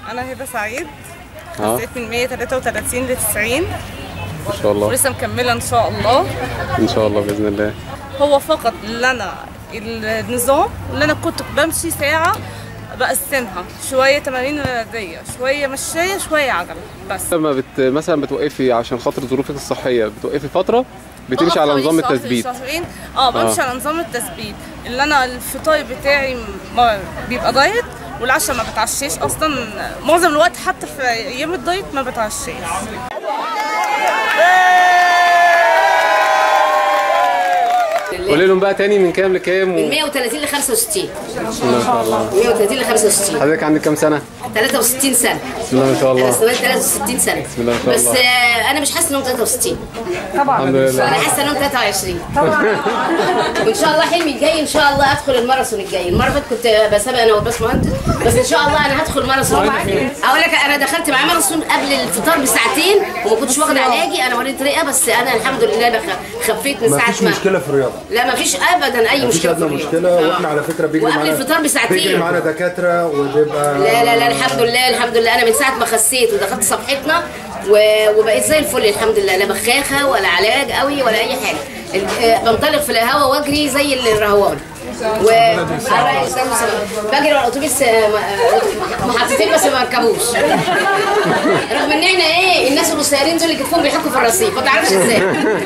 انا هبه سعيد اه خسيت من 133 ل 90 ما شاء الله ولسه مكمله ان شاء الله ان شاء الله باذن الله هو فقط اللي انا النظام اللي انا كنت بمشي ساعه بقسمها شويه تمارين رياضيه شويه مشايه شويه عجله بس لما بت مثلا بتوقفي عشان خاطر ظروفك الصحيه بتوقفي فتره بتمشي على بقف نظام حوالي شهر التثبيت شهرين اه بمشي آه. على نظام التثبيت اللي انا الفطار بتاعي ما بيبقى دايت والعشاء ما بتعشيش اصلا معظم الوقت حتى في ايام الدايت ما بتعشيش قولي لهم بقى تاني من كام لكام من و... 130 ل 65 ما شاء الله 130 ل 65 حضرتك عندك كام سنه 63 سنه بسم الله ما شاء انا الله استويت 63 سنه بسم الله ما شاء بس الله. آه، انا مش حاسه انهم 63 الحمد انا لله حاسه انهم 23 وان شاء الله حلمي الجاي ان شاء الله ادخل الماراثون الجاي المره اللي فاتت كنت بسابق انا والباشمهندس بس ان شاء الله انا هدخل ماراثون اقول لك انا دخلت معاه ماراثون قبل الفطار بساعتين وما كنتش واخد علاجي انا مريض رئه بس انا الحمد لله بخ- خفيت من ساعه مفيش ما مشكله في الرياضه لا ما فيش ابدا اي مفيش مشكله في ادنى الرياضة. مشكله آه. واحنا على فكره بيجري وقبل معانا الفطار بساعتين. بيجري معانا دكاتره وبيبقى لا لا لا الحمد لله الحمد لله انا من ساعه ما خسيت ودخلت صفحتنا و- وبقيت زي الفل الحمد لله لا بخاخه ولا علاج قوي ولا اي حاجه ال- آه، بنطلق في الهواء واجري زي الرهوان و بجري ورا الاتوبيس آه، م- آه، محطتين بس ما بركبوش رغم ان احنا ايه الناس القصيرين دول اللي كتفهم بيحكوا في الرصيف ما تعرفش ازاي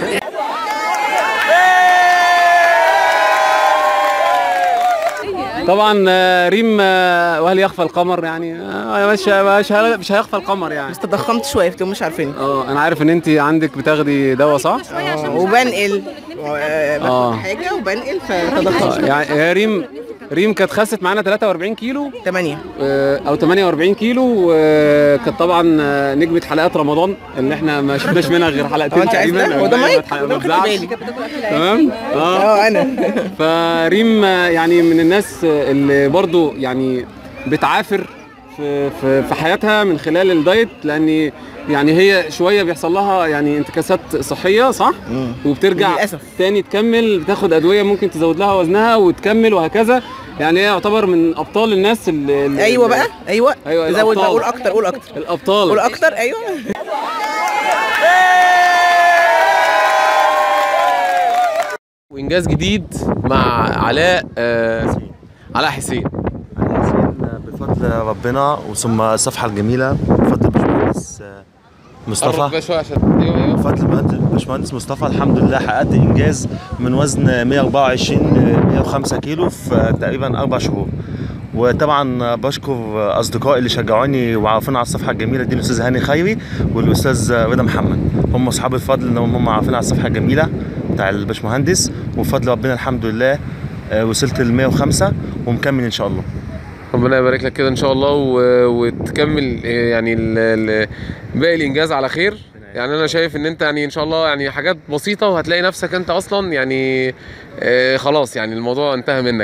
طبعا آه، ريم آه، وهل يخفى القمر يعني آه، مش مش مش هيخفى القمر يعني تضخمت شويه في مش عارفين اه انا عارف ان انت عندك بتاخدي دواء صح؟ وبنقل آه. باخد حاجه وبنقل آه، فتضخمت يعني هي ريم ريم كانت خست معانا 43 كيلو 8 آه، او 48 كيلو وكانت طبعا آه، نجمه حلقات رمضان اللي احنا ما شفناش منها غير حلقتين هو انت عايز تقريبا ده؟ أو هو ده ما مايك؟ تح- ده ما ما خدت تزعلش. بالي. تمام اه اه انا فريم آه، يعني من الناس آه، اللي برضو يعني بتعافر في في في حياتها من خلال الدايت لان يعني هي شويه بيحصل لها يعني انتكاسات صحيه صح؟ وبترجع للأسف. تاني تكمل بتاخد ادويه ممكن تزود لها وزنها وتكمل وهكذا يعني هي يعتبر من ابطال الناس اللي اللي- ايوه بقى ايوه أيوة، زود بقى الأبطال. قول اكتر قول اكتر الابطال قول اكتر ايوه وانجاز جديد مع علاء آه علاء حسين بفضل ربنا وثم الصفحة الجميلة بفضل باشمهندس مصطفى شويه عشان ايوه ايوه بفضل المهندس- باشمهندس مصطفى الحمد لله حققت انجاز من وزن 124 ل 105 كيلو في تقريبا اربع شهور وطبعا بشكر اصدقائي اللي شجعوني وعرفوني على الصفحه الجميله دي الاستاذ هاني خيري والاستاذ رضا محمد هم اصحاب الفضل ان هم عارفين على الصفحه الجميله بتاع الباشمهندس وبفضل ربنا الحمد لله آه، وصلت ل 105 ومكمل ان شاء الله ربنا يبارك لك كده ان شاء الله و... وتكمل آه، يعني ال... ال... باقي الانجاز على خير يعني انا شايف ان انت يعني ان شاء الله يعني حاجات بسيطه وهتلاقي نفسك انت اصلا يعني آه خلاص يعني الموضوع انتهى منك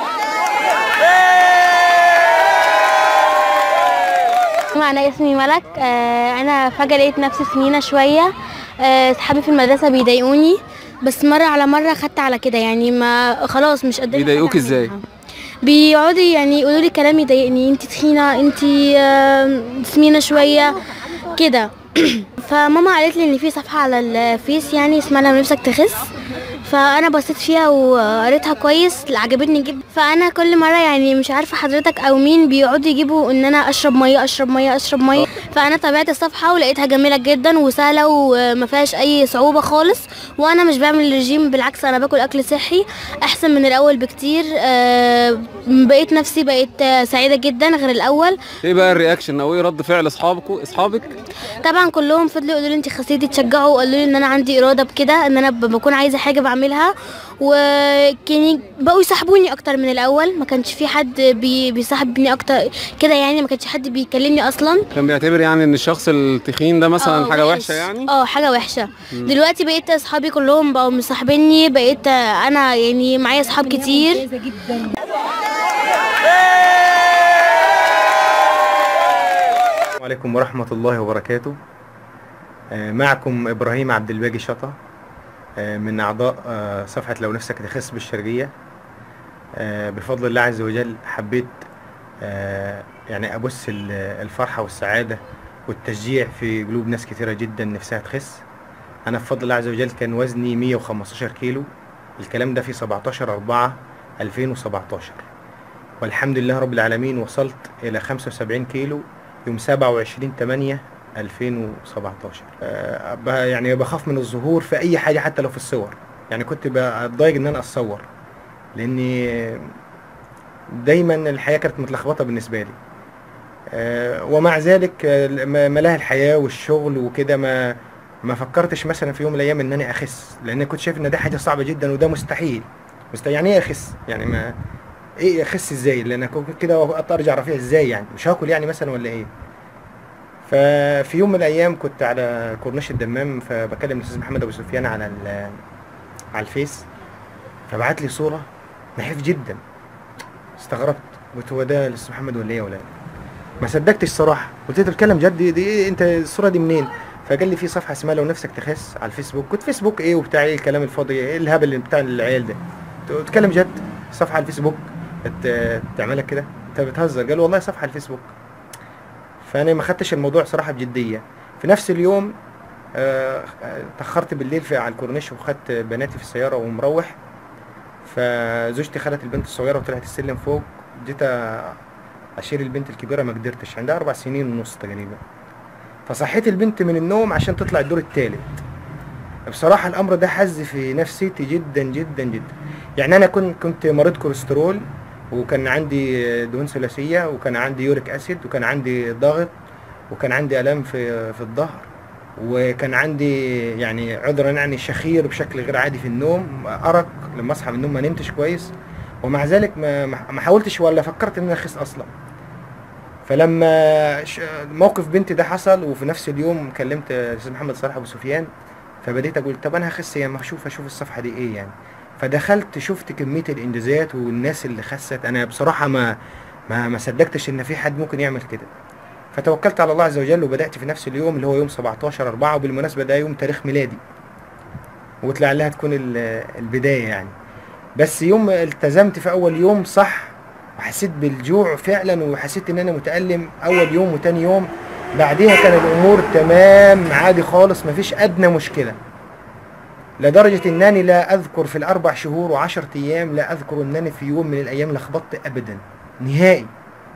انا اسمي ملك آه، انا فجاه لقيت نفسي سمينه شويه آه، اصحابي في المدرسه بيضايقوني بس مره على مره خدت على كده يعني ما خلاص مش قادره بيضايقوك ازاي؟ بيقعدوا يعني يقولوا لي كلام يضايقني انت تخينه انت آه، سمينه شويه كده فماما قالت لي ان في صفحه على الفيس يعني اسمها لما نفسك تخس فانا بصيت فيها وقريتها كويس عجبتني جدا فانا كل مره يعني مش عارفه حضرتك او مين بيقعدوا يجيبوا ان انا اشرب ميه اشرب ميه اشرب ميه فانا تابعت الصفحه ولقيتها جميله جدا وسهله وما فيهاش اي صعوبه خالص وانا مش بعمل رجيم بالعكس انا باكل اكل صحي احسن من الاول بكتير آه، بقيت نفسي بقيت آه، سعيده جدا غير الاول ايه بقى الرياكشن او ايه رد فعل اصحابك اصحابك طبعا كلهم فضلوا يقولوا لي انت خسيتي تشجعوا وقالوا لي ان انا عندي اراده بكده ان انا ب- بكون عايزه حاجه بعملها وكان بقوا يصاحبوني اكتر من الاول ما كانش في حد بي بيصاحبني اكتر كده يعني ما كانش حد بيكلمني اصلا كان بيعتبر يعني ان الشخص التخين ده مثلا آه، حاجه وحش. وحشه يعني اه حاجه وحشه دلوقتي بقيت اصحابي كلهم بقوا مصاحبيني بقيت آه، انا يعني معايا اصحاب كتير السلام عليكم ورحمة الله وبركاته آه، معكم إبراهيم عبد الباقي شطة آه، من أعضاء آه، صفحة لو نفسك تخس بالشرقية آه، بفضل الله عز وجل حبيت آه، يعني ابص ال- الفرحه والسعاده والتشجيع في قلوب ناس كثيره جدا نفسها تخس انا بفضل الله عز وجل كان وزني 115 كيلو الكلام ده في 17 4 2017 والحمد لله رب العالمين وصلت الى 75 كيلو يوم 27 8 2017 آه، ب- يعني بخاف من الظهور في اي حاجه حتى لو في الصور يعني كنت بتضايق ان انا اتصور لاني دايما الحياه كانت متلخبطه بالنسبه لي آه، ومع ذلك آه، ما- ملاهي الحياه والشغل وكده ما ما فكرتش مثلا في يوم من الايام ان انا اخس لان كنت شايف ان ده حاجه صعبه جدا وده مستحيل مستحيل يعني ايه اخس يعني ما ايه اخس ازاي لان كنت كده وأبقى ارجع رفيع ازاي يعني مش هاكل يعني مثلا ولا ايه ففي يوم من الايام كنت على كورنيش الدمام فبكلم الاستاذ محمد ابو سفيان على ال- على الفيس فبعت لي صوره نحيف جدا استغربت قلت هو ده الاستاذ محمد ولا ايه ولا إيه؟ ما صدقتش صراحه قلت له بتتكلم جد دي, دي إيه انت الصوره دي منين فقال لي في صفحه اسمها لو نفسك تخس على الفيسبوك قلت فيسبوك ايه وبتاع ايه الكلام الفاضي ايه الهبل اللي بتاع العيال ده قلت له بتتكلم جد صفحه على الفيسبوك بت- تعملها كده انت بتهزر قال والله صفحه على الفيسبوك فانا ما خدتش الموضوع صراحه بجديه في نفس اليوم آه، آه، تاخرت بالليل في على الكورنيش وخدت بناتي في السياره ومروح فزوجتي خدت البنت الصغيره وطلعت السلم فوق جيت اشيل البنت الكبيره ما قدرتش عندها اربع سنين ونص تقريبا فصحيت البنت من النوم عشان تطلع الدور الثالث بصراحه الامر ده حز في نفسيتي جدا جدا جدا يعني انا كنت كنت مريض كوليسترول وكان عندي دهون ثلاثيه وكان عندي يوريك اسيد وكان عندي ضغط وكان عندي الام في في الظهر وكان عندي يعني عذرا يعني شخير بشكل غير عادي في النوم ارق لما اصحى من النوم ما نمتش كويس ومع ذلك ما ما حاولتش ولا فكرت ان انا اخس اصلا فلما ش- موقف بنتي ده حصل وفي نفس اليوم كلمت الاستاذ محمد صلاح ابو سفيان فبديت اقول طب انا هخس يعني ما اشوف اشوف الصفحه دي ايه يعني فدخلت شفت كميه الانجازات والناس اللي خست انا بصراحه ما ما ما صدقتش ان في حد ممكن يعمل كده فتوكلت على الله عز وجل وبدات في نفس اليوم اللي هو يوم 17 4 وبالمناسبه ده يوم تاريخ ميلادي وطلع لها تكون ال- البدايه يعني بس يوم التزمت في اول يوم صح وحسيت بالجوع فعلا وحسيت ان انا متالم اول يوم وتاني يوم بعديها كان الامور تمام عادي خالص مفيش ادنى مشكله لدرجة انني لا اذكر في الاربع شهور وعشرة ايام لا اذكر انني في يوم من الايام لخبطت ابدا نهائي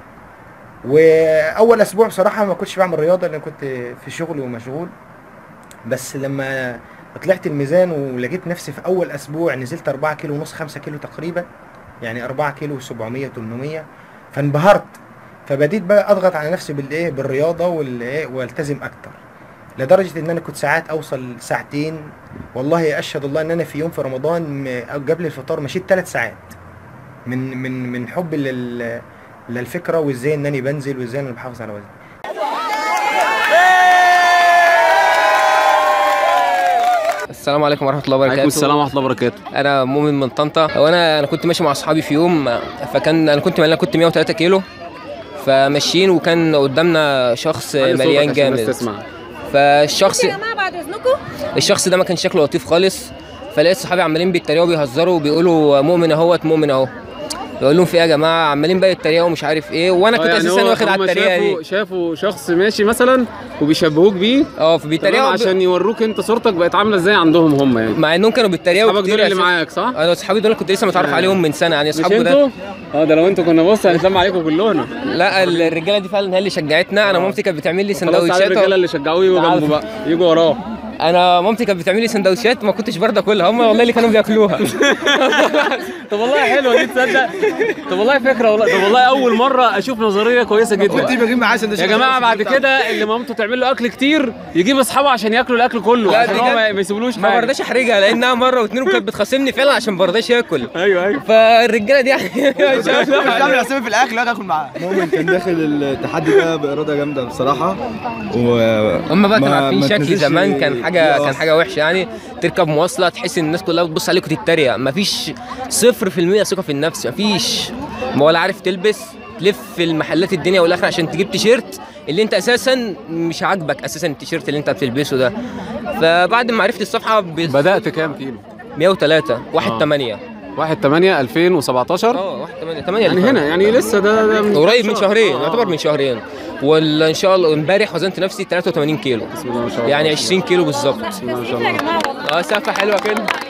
واول اسبوع بصراحة ما كنتش بعمل رياضة لان كنت في شغل ومشغول بس لما طلعت الميزان ولقيت نفسي في اول اسبوع نزلت 4 كيلو ونص 5 كيلو تقريبا يعني 4 كيلو 700 800 فانبهرت فبديت بقى اضغط على نفسي بالايه بالرياضه والايه والتزم اكتر لدرجه ان انا كنت ساعات اوصل ساعتين والله اشهد الله ان انا في يوم في رمضان م- قبل الفطار مشيت ثلاث ساعات من من من حب لل للفكره وازاي انني بنزل وازاي انا بحافظ على وزني السلام عليكم ورحمه الله وبركاته عليكم السلام ورحمه الله وبركاته انا مؤمن من طنطا وانا انا كنت ماشي مع اصحابي في يوم فكان انا كنت انا كنت 103 كيلو فماشيين وكان قدامنا شخص مليان جامد فالشخص يا جماعه بعد اذنكم الشخص ده ما كان شكله لطيف خالص فلقيت صحابي عمالين بيتريقوا وبيهزروا وبيقولوا مؤمن اهوت مؤمن اهو بقول لهم في ايه يا جماعه عمالين بقى يتريقوا ومش عارف ايه وانا كنت اساسا واخد على التريقه دي شافوا شافوا شخص ماشي مثلا وبيشبهوك بيه اه تمام فبيتريقوا عشان يوروك انت صورتك بقت عامله ازاي عندهم هم يعني مع انهم كانوا بيتريقوا اصحابك كتير دول اللي أساساً. معاك صح؟ انا اصحابي دول كنت لسه متعرف آه. عليهم من سنه يعني مش اصحابي ده انتوا؟ اه ده لو انتوا كنا بص هنتلم عليكم كلنا لا الرجاله دي فعلا هي اللي شجعتنا انا مامتي كانت بتعمل لي خلاص تعالى سندوتشات الرجاله اللي شجعوه يجوا تعال. جنبه بقى يجوا وراه انا مامتي كانت بتعمل لي سندوتشات ما كنتش برضه اكلها هم والله اللي كانوا بياكلوها طب والله حلوه دي تصدق طب والله فكره والله طب والله اول مره اشوف نظريه كويسه جدا كنت بجيب معاه يا سندوتشات جماعه بعد كده اللي مامته تعمل له اكل كتير يجيب اصحابه عشان ياكلوا الاكل كله لا، عشان دي هو جد- ما ما يسيبلوش ما حاجه برضاش احرجها لانها مره واثنين وكانت بتخاصمني فعلا عشان ما برضاش ياكل ايوه ايوه فالرجاله دي يعني مش بعمل حسابي في الاكل واجي اكل معاه مؤمن كان داخل التحدي ده باراده جامده بصراحه و هم بقى كانوا ما- عارفين ما شكلي تنزلش زمان كان حاجه دقيقة كان حاجه وحشه يعني تركب مواصله تحس ان الناس كلها بتبص عليك وتتريق مفيش صفر في المية ثقه في النفس مفيش ما ولا عارف تلبس تلف في المحلات الدنيا والاخر عشان تجيب تيشيرت اللي انت اساسا مش عاجبك اساسا التيشيرت اللي انت بتلبسه ده فبعد ما عرفت الصفحه ب بدات كام كيلو 103 1 آه. 8 1 8 2017 اه 1 8 8 يعني هنا يعني لسه ده, ده من قريب كام من شهر. شهرين آه. يعتبر من شهرين وان شاء الله امبارح وزنت نفسي 83 كيلو بسم الله ما شاء الله يعني 20 كيلو بالظبط بسم الله ما شاء الله اه سقفه حلوه كده